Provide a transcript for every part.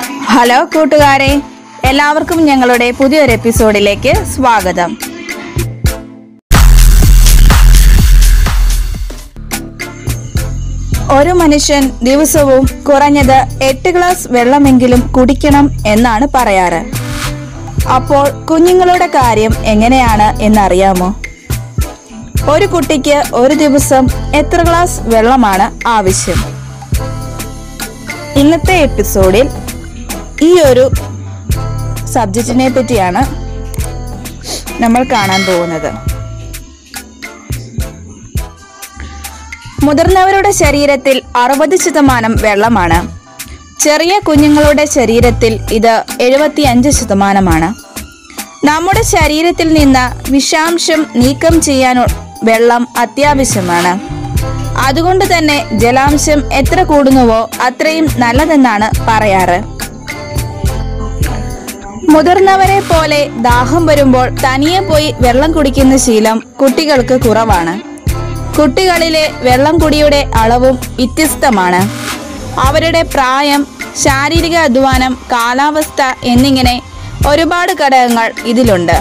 hello കൂട്ടുകാരെ എല്ലാവർക്കും ഞങ്ങളുടെ പുതിയൊരു എപ്പിസോഡിലേക്ക് സ്വാഗതം ഒരു മനുഷ്യൻ ദിവസവും കുറഞ്ഞത് എട്ട് ഗ്ലാസ് വെള്ളമെങ്കിലും കുടിക്കണം എന്നാണ് പറയാറ് അപ്പോൾ കുഞ്ഞുങ്ങളുടെ കാര്യം എങ്ങനെയാണ് എന്നറിയാമോ ഒരു കുട്ടിക്ക് ഒരു ദിവസം എത്ര ഗ്ലാസ് വെള്ളമാണ് ആവശ്യം ഇന്നത്തെ എപ്പിസോഡിൽ ഈ ഒരു സബ്ജക്റ്റിനെ പറ്റിയാണ് നമ്മൾ കാണാൻ പോകുന്നത് മുതിർന്നവരുടെ ശരീരത്തിൽ അറുപത് ശതമാനം വെള്ളമാണ് ചെറിയ കുഞ്ഞുങ്ങളുടെ ശരീരത്തിൽ ഇത് എഴുപത്തിയഞ്ച് ശതമാനമാണ് നമ്മുടെ ശരീരത്തിൽ നിന്ന് വിഷാംശം നീക്കം ചെയ്യാൻ വെള്ളം അത്യാവശ്യമാണ് അതുകൊണ്ട് തന്നെ ജലാംശം എത്ര കൂടുന്നുവോ അത്രയും നല്ലതെന്നാണ് പറയാറ് മുതിർന്നവരെ പോലെ ദാഹം വരുമ്പോൾ തനിയെ പോയി വെള്ളം കുടിക്കുന്ന ശീലം കുട്ടികൾക്ക് കുറവാണ് കുട്ടികളിലെ വെള്ളം കുടിയുടെ അളവും വ്യത്യസ്തമാണ് അവരുടെ പ്രായം ശാരീരിക അധ്വാനം കാലാവസ്ഥ എന്നിങ്ങനെ ഒരുപാട് ഘടകങ്ങൾ ഇതിലുണ്ട്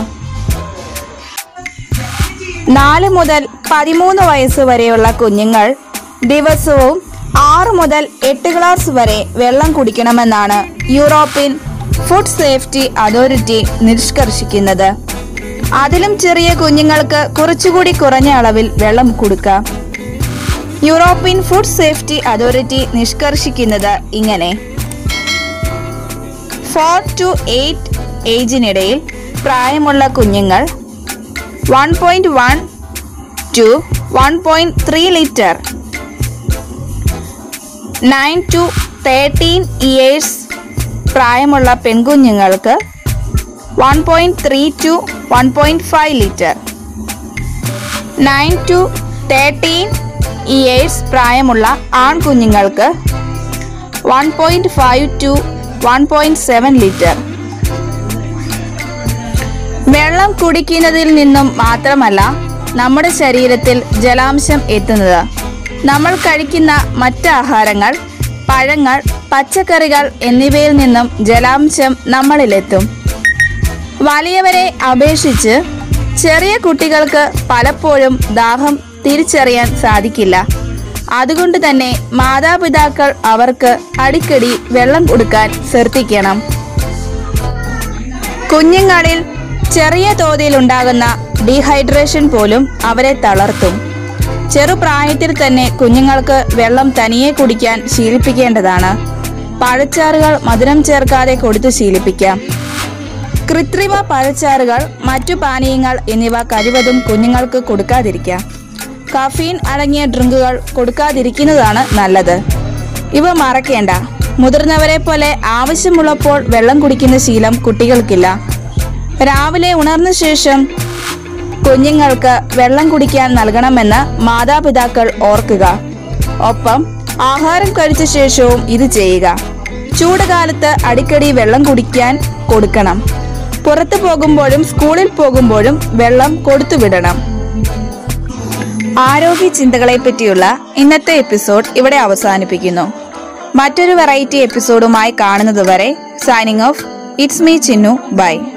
നാല് മുതൽ പതിമൂന്ന് വയസ്സ് വരെയുള്ള കുഞ്ഞുങ്ങൾ ദിവസവും ആറ് മുതൽ എട്ട് ഗ്ലാസ് വരെ വെള്ളം കുടിക്കണമെന്നാണ് യൂറോപ്യൻ ഫുഡ് സേഫ്റ്റി അതോറിറ്റി നിഷ്കർഷിക്കുന്നത് അതിലും ചെറിയ കുഞ്ഞുങ്ങൾക്ക് കുറച്ചുകൂടി കുറഞ്ഞ അളവിൽ വെള്ളം കൊടുക്കാം യൂറോപ്യൻ ഫുഡ് സേഫ്റ്റി അതോറിറ്റി നിഷ്കർഷിക്കുന്നത് ഇങ്ങനെ ഫോർ ടു എയ്റ്റ് ഏജിനിടയിൽ പ്രായമുള്ള കുഞ്ഞുങ്ങൾ one point one to one point three litre nine to thirteen years പ്രായമുള്ള പെൺകുഞ്ഞുങ്ങൾക്ക് one point three to one point five litre nine to thirteen years പ്രായമുള്ള ആൺകുഞ്ഞുങ്ങൾക്ക് one point five to one point seven litre വെള്ളം കുടിക്കുന്നതിൽ നിന്നും മാത്രമല്ല നമ്മുടെ ശരീരത്തിൽ ജലാംശം എത്തുന്നത് നമ്മൾ കഴിക്കുന്ന മറ്റ് ആഹാരങ്ങൾ പഴങ്ങൾ പച്ചക്കറികൾ എന്നിവയിൽ നിന്നും ജലാംശം നമ്മളിലെത്തും വലിയവരെ അപേക്ഷിച്ച് ചെറിയ കുട്ടികൾക്ക് പലപ്പോഴും ദാഹം തിരിച്ചറിയാൻ സാധിക്കില്ല അതുകൊണ്ട് തന്നെ മാതാപിതാക്കൾ അവർക്ക് അടിക്കടി വെള്ളം കൊടുക്കാൻ ശ്രദ്ധിക്കണം കുഞ്ഞുങ്ങളിൽ ചെറിയ തോതിൽ ഉണ്ടാകുന്ന ഡീഹൈഡ്രേഷൻ പോലും അവരെ തളർത്തും ചെറുപ്രായത്തിൽ തന്നെ കുഞ്ഞുങ്ങൾക്ക് വെള്ളം തനിയെ കുടിക്കാൻ ശീലിപ്പിക്കേണ്ടതാണ് പഴച്ചാറുകൾ മധുരം ചേർക്കാതെ കൊടുത്തു ശീലിപ്പിക്കാം കൃത്രിമ പഴച്ചാറുകൾ മറ്റു പാനീയങ്ങൾ എന്നിവ കഴിവതും കുഞ്ഞുങ്ങൾക്ക് കൊടുക്കാതിരിക്കാം കഫീൻ അടങ്ങിയ ഡ്രിങ്കുകൾ കൊടുക്കാതിരിക്കുന്നതാണ് നല്ലത് ഇവ മറക്കേണ്ട മുതിർന്നവരെ പോലെ ആവശ്യമുള്ളപ്പോൾ വെള്ളം കുടിക്കുന്ന ശീലം കുട്ടികൾക്കില്ല രാവിലെ ഉണർന്ന ശേഷം കുഞ്ഞുങ്ങൾക്ക് വെള്ളം കുടിക്കാൻ നൽകണമെന്ന് മാതാപിതാക്കൾ ഓർക്കുക ഒപ്പം ആഹാരം കഴിച്ച ശേഷവും ഇത് ചെയ്യുക ചൂടുകാലത്ത് അടിക്കടി വെള്ളം കുടിക്കാൻ കൊടുക്കണം പുറത്തു പോകുമ്പോഴും സ്കൂളിൽ പോകുമ്പോഴും വെള്ളം കൊടുത്തുവിടണം ആരോഗ്യ ചിന്തകളെ പറ്റിയുള്ള ഇന്നത്തെ എപ്പിസോഡ് ഇവിടെ അവസാനിപ്പിക്കുന്നു മറ്റൊരു വെറൈറ്റി എപ്പിസോഡുമായി കാണുന്നതുവരെ signing off it's me Chinnu by